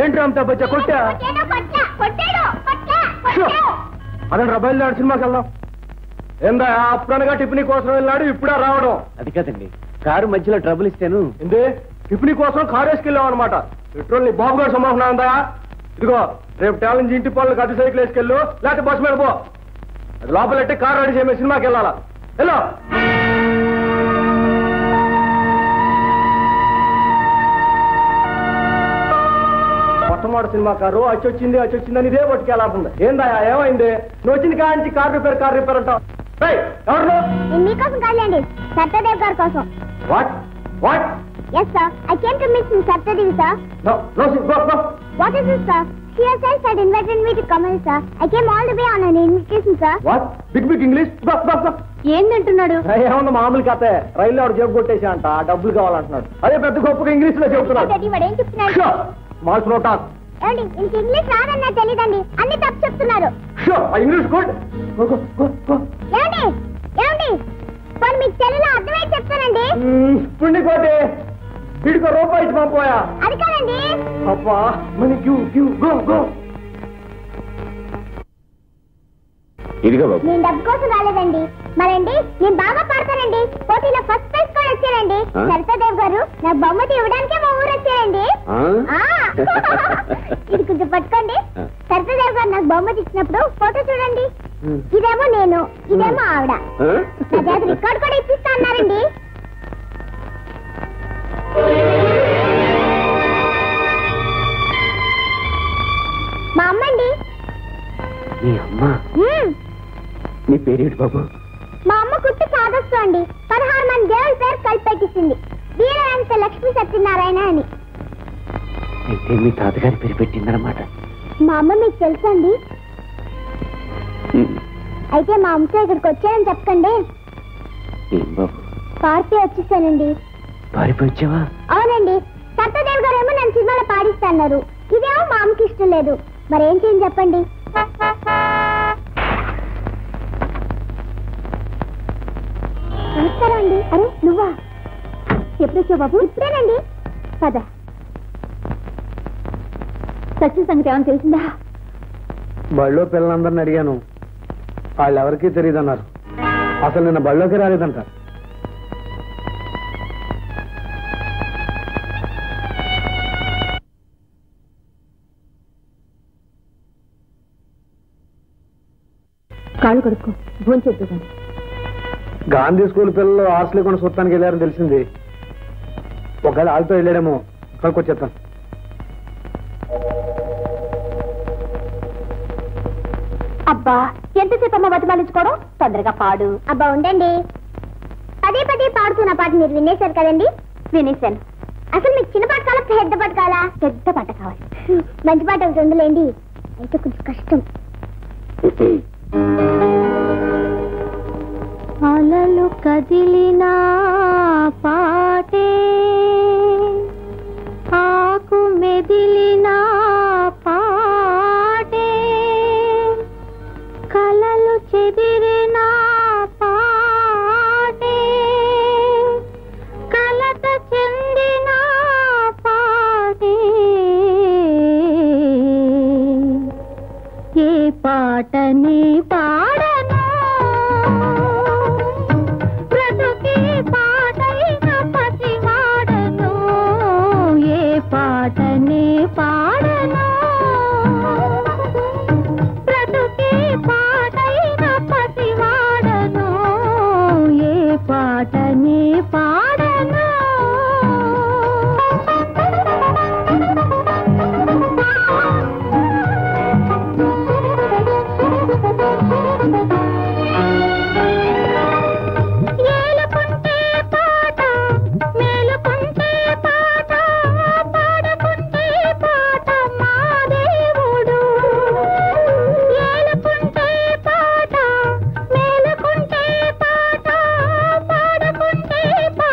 ఏంటి అమితాబ్ బచ్చా కొట్టా కొట్టాడు, కొట్టా, కొట్టాడు, కొట్టా, షో. కొట్టాడు. అదండి బయలుదేరి సినిమాకి వెళ్దాం ఏందా అప్పుడనగా టిఫినీ కోసం వెళ్ళాడు ఇప్పుడే రావడం అది కదండి కారు మధ్యలో ట్రబుల్ ఇస్తాను ఏంది టిఫినీ కోసం కారు వేసుకెళ్ళాం అనమాట పెట్రోల్ నీ బాబు గారు సంబంధం ఉందా ఇదిగో రేపు టాలెంట్ ఇంటి పనులకు అద్దె సైకిల్ వేసుకెళ్ళు లేకపోతే బస్సు మీద పో అది లోపలెట్టి కారు రెడీ చేయమే సినిమాకి వెళ్ళాలా వెళ్ళు మొట్టమొదటి సినిమా కారు అచ్చి వచ్చింది అచ్చి వచ్చిందని ఇదే పట్టుకెళ్ళాల్సింది ఏందా ఏమైంది నువ్వు వచ్చింది కాంచి కార్ రిపేర్ కార్ రిపేర్ అంటావు రేయ్, ఎవరు నువ్వు? నేను మీకోసం కాదులేండి సత్యదేవ్ గారి కోసం what what yes sir I came to miss Satyadevi sir no no go go what is this sir She herself had invited me to come here, sir. I came all the way on an invitation, sir. What big big English go go go ఏందంటున్నాడు ఏమన్నా మామూలు కథ రైల్లో ఆవిడ జేబు కొట్టేసి అంట డబ్బులు కావాలంటున్నాడు అదే పెద్ద గొప్పగా ఇంగ్లీష్ లో చెబుతున్నాడు డాడీ వాడు ఏం చెప్తున్నాడు మాల్స్ నో టాక్ ఏమండి ఇంక ఇంగ్లీష్ రాదన్నా తెలీదండి అన్ని తప్పు చెప్తున్నారు show English good go go go go ఏమండి ఏమండి పోనీ మీకు తెలుగులో అర్థమై చెప్తానండి పుండి కోటి వీడికో రూపాయి ఇచ్చి పంపోయా అది కాదండి అబ్బా money queue queue go go ఇదిగో బాబు నేను డబ్బు కోసం రాలేదండి మరండి నేను బాగా పాడతానండి పోటీలో ఫస్ట్ ప్రైజ్ కూడా వచ్చానండి ఆ? సరితాదేవ్ గారు నాకు బహుమతి ఇవ్వడానికే మా ఊరు వచ్చారండి ఆ? ఆ. ఇది కొంచెం పట్టుకోండి ఆ. సరితాదేవ్ గారు నాకు బహుమతి ఇచ్చినప్పుడు ఫోటో చూడండి ఉమ్. ఇదేమో నేను ఇదేమో ఆవిడ ఆ? నా చేత రికార్డ్ కూడా ఇప్పిస్తా అన్నారండి మా అమ్మండి నీ అమ్మ మ్మ్. నీ పేరేంటి బాబు మా అమ్మ కుట్టి సాధస్తు అండి పదహారు మంది దేవుల పేరు కలిపెట్టింది వీరవంత లక్ష్మీ సత్యనారాయణ అని అయితే మీ తాతగారి పేరు పెట్టిందనమాట మా అమ్మ మీకు తెలుసా అండి ఉమ్. అయితే మా అమ్మతో ఇక్కడికి వచ్చానని చెప్పకండి ఏం బాబు పార్టీ వచ్చేసానండి పారిపోయి వచ్చావా అవునండి సత్యదేవ్ గారు ఏమో నన్ను సినిమాలో పాడిస్తున్నారు ఇదేమో మా అమ్మకి ఇష్టం లేదు మరేం చేయని చెప్పండి నమస్కారం అండి అరే నువ్వా ఎప్పుడు వచ్చావు బాబు ఇప్పుడేనండి పద సచిన్ సంగతి ఏమైనా తెలిసిందా బళ్ళో పిల్లలందరిని అడిగాను వాళ్ళు ఎవరికీ తెలియదు అన్నారు అసలు నిన్న బళ్ళోకి రాలేదంట కాళ్ళు కడుక్కో భోజనం చెప్తూ కానీ గాంధీ స్కూల్ పిల్లలు హాస్టల్ కొన్ని చూడటానికి వెళ్ళారని తెలిసింది ఒకవేళ వాళ్ళతో వెళ్ళాడేమో కనుక్కొచ్చేస్తాను అబ్బా ఎంతసేపు అమ్మ బతిమాలించుకోవడం తొందరగా పాడు అబ్బా ఉండండి పదే పదే పాడుతున్న పాట మీరు వినేశారు కదండి వినేశాను అసలు మీకు చిన్న పాట కావాలా పెద్ద పాట కావాలా పెద్ద పాట కావాలి మంచి పాట ఒకటి ఉందిలేండి అయితే కొంచెం కష్టం అలలు కదిలినా పాటే ఆకు మెదిలినా పాటే కలలు చెదిరిన పాటే కలత చెందిన పాటే ఏ పాటని పాడను బ్రతుకే పాటైన పసివాడను ఏ పాటని పాడను బ్రతుకే పాటైన పసివాడను ఏ పాటని పాడను ఏలుకుంటే పాట మేలుకుంటే పాట పాడుకుంటే పాట మా దేవుడు ఏలుకుంటే పాట మేలుకుంటే పాట పాడుకుంటే పాట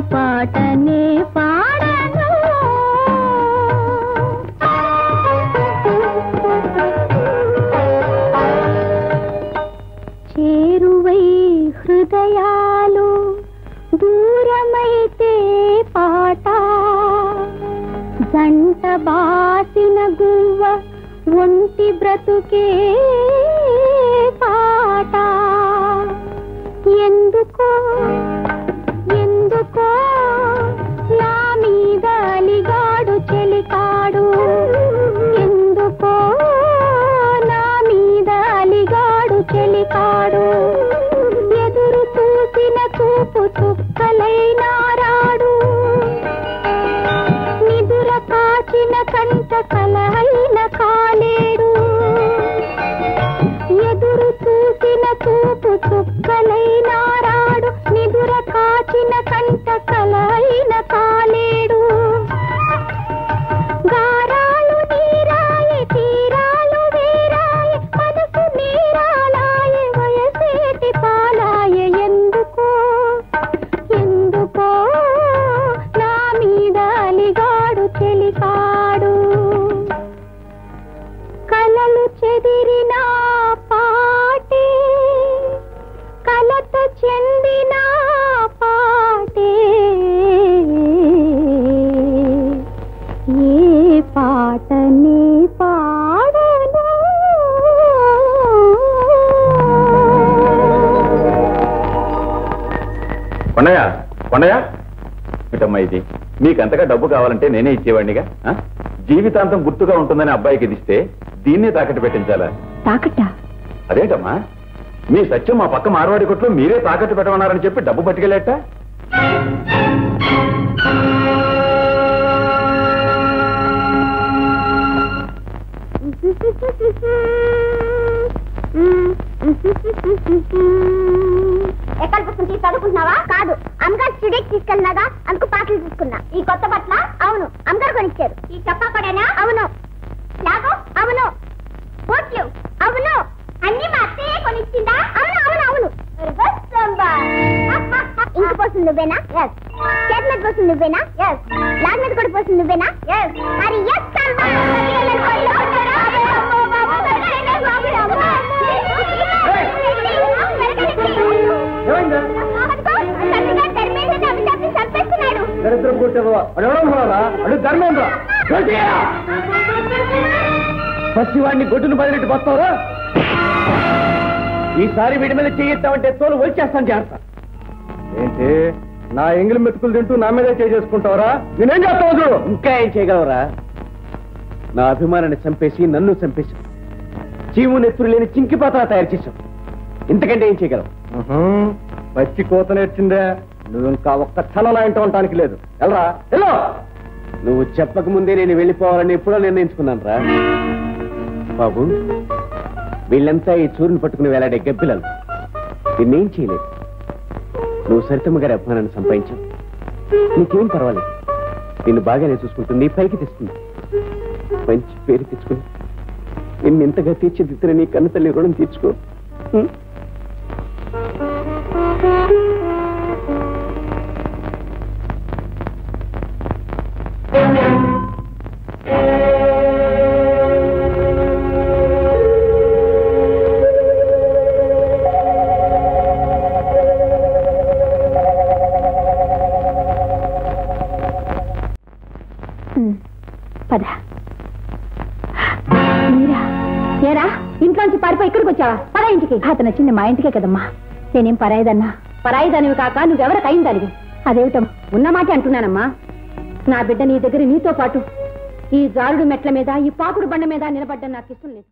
పాటనే పాడను చేరువై హృదయాలు దూరమైతే పాట జంట బాసిన గువ్వ ఒంటి బ్రతుకే పాట ఎందుకో ఎందుకో నా మీద అలిగాడు చెలికాడు ఎందుకో నా మీద అలిగాడు చెలికాడు ఎదురు చూసిన చూపు చుక్కలైనారాడు నిదుర కాచిన కంట కలహైన కాలేడు ఎదురు చూసిన చూపు చుక్కలైనారాడు నిదుర కాచిన కంట కలైన కాలేడు గారాలు నీరాయి తీరాలు వీరాయి మనసు నీరాలాయ వయసేటి పాలాయ ఎందుకో ఎందుకో నా మీద అలిగాడు చెలికాడు కలలు చెదిరిన పాటే కలత చెందిన పాటే ఏ పాటనే పాడను కొండయ్య కొండయ్య ఇటమ్మా ఇది మీకు అంతగా డబ్బు కావాలంటే నేనే ఇచ్చేవాడినిగా ఆ? జీవితాంతం గుర్తుగా ఉంటుందని అబ్బాయికి ఇది ఇస్తే దీన్నే తాకట్టు పెట్టించాలా తాకట్టా అదేంటమ్మా మీ సత్యం మా పక్క మార్వాడి కొట్లో మీరే తాకట్టు పెట్టమన్నారని చెప్పి డబ్బు పట్టుకెళ్ళేట ఎక్కడ పుస్తకం చదువుకుంటున్నావా కాదు అమ్మగారు స్టూడియోకి తీసుకెళ్ళినాగా అందుకు పాటలు తీసుకున్నా ఈ కొత్త బట్టల అవును అమ్మగారు కొనిచ్చారు ఈ చప్పా కూడానా అవును లాగో అవును బోట్లు అవును అన్ని మా అత్తయ్యే కొనిచ్చిందా అవును అవును అవును ఇంక పోతుంది నువ్వేనా ఎస్ చేతి మీద పోతుంది నువ్వేనా ఎస్ లాగ్ మీద కూడా పోతుంది నువ్వేనా ఎస్ మరి ఎస్ ఏమైందా చంపేస్తున్నాడు దరిద్రం కొట్టేవా అడు ఎవడరా అడు ధర్మేంద్ర పసివాడిని గొడ్డును బదిలిట్టు పోతావరా ఈసారి వీడి మీద చేయిస్తామంటే తోలు వచ్చేస్తాను జాగ్రత్త ఏంటి నా ఎంగిలి మెతుకులు తింటూ నా మీదే చేసుకుంటావరా నేనేం చేస్తావు చూడు ఇంకా ఏం చేయగలవరా నా అభిమానాన్ని చంపేసి నన్ను చంపేసి చీము నెత్తురు లేని చింకిపాత్ర తయారు చేశావు ఇంతకంటే ఏం చేయగలవు పచ్చి కోత నేర్చిందే నువ్వు ఇంకా ఒక్క క్షణం నా ఇంట ఉండటానికి లేదు వెళ్ళరా వెళ్ళు నువ్వు చెప్పక ముందే నేను వెళ్ళిపోవాలని ఎప్పుడో నిర్ణయించుకున్నాను రా బాబు వీళ్ళంతా ఈ చూరుని పట్టుకుని వేలాడే గబ్బిలలు నిన్నేం చేయలేదు నువ్వు సరితమ్మ గారి అభిమానాన్ని సంపాదించావు నీకేం పర్వాలేదు నిన్ను బాగానే చూసుకుంటుంది పైకి తెస్తుంది మంచి పేరు తెచ్చుకుని నిన్ను ఇంతగా తీర్చిదిద్దిన నీ కన్న తల్లి రుణం తీర్చుకో ఉం? పద మీరా ఏరా ఇంట్లోంచి పారిపోయి ఇక్కడికి వచ్చావా పద ఇంటికి అతను వచ్చింది మా ఇంటికే కదమ్మా నేనేం పరాయిదన్నా పరాయిదానివి కాక నువ్వెవరికి అయిందానివి అదేమిటం ఉన్న మాట అంటున్నానమ్మా నా బిడ్డ నీ దగ్గర నీతో పాటు ఈ జారుడు మెట్ల మీద ఈ పాకుడు బండ మీద నిలబడ్డం నాకు ఇష్టం లేదు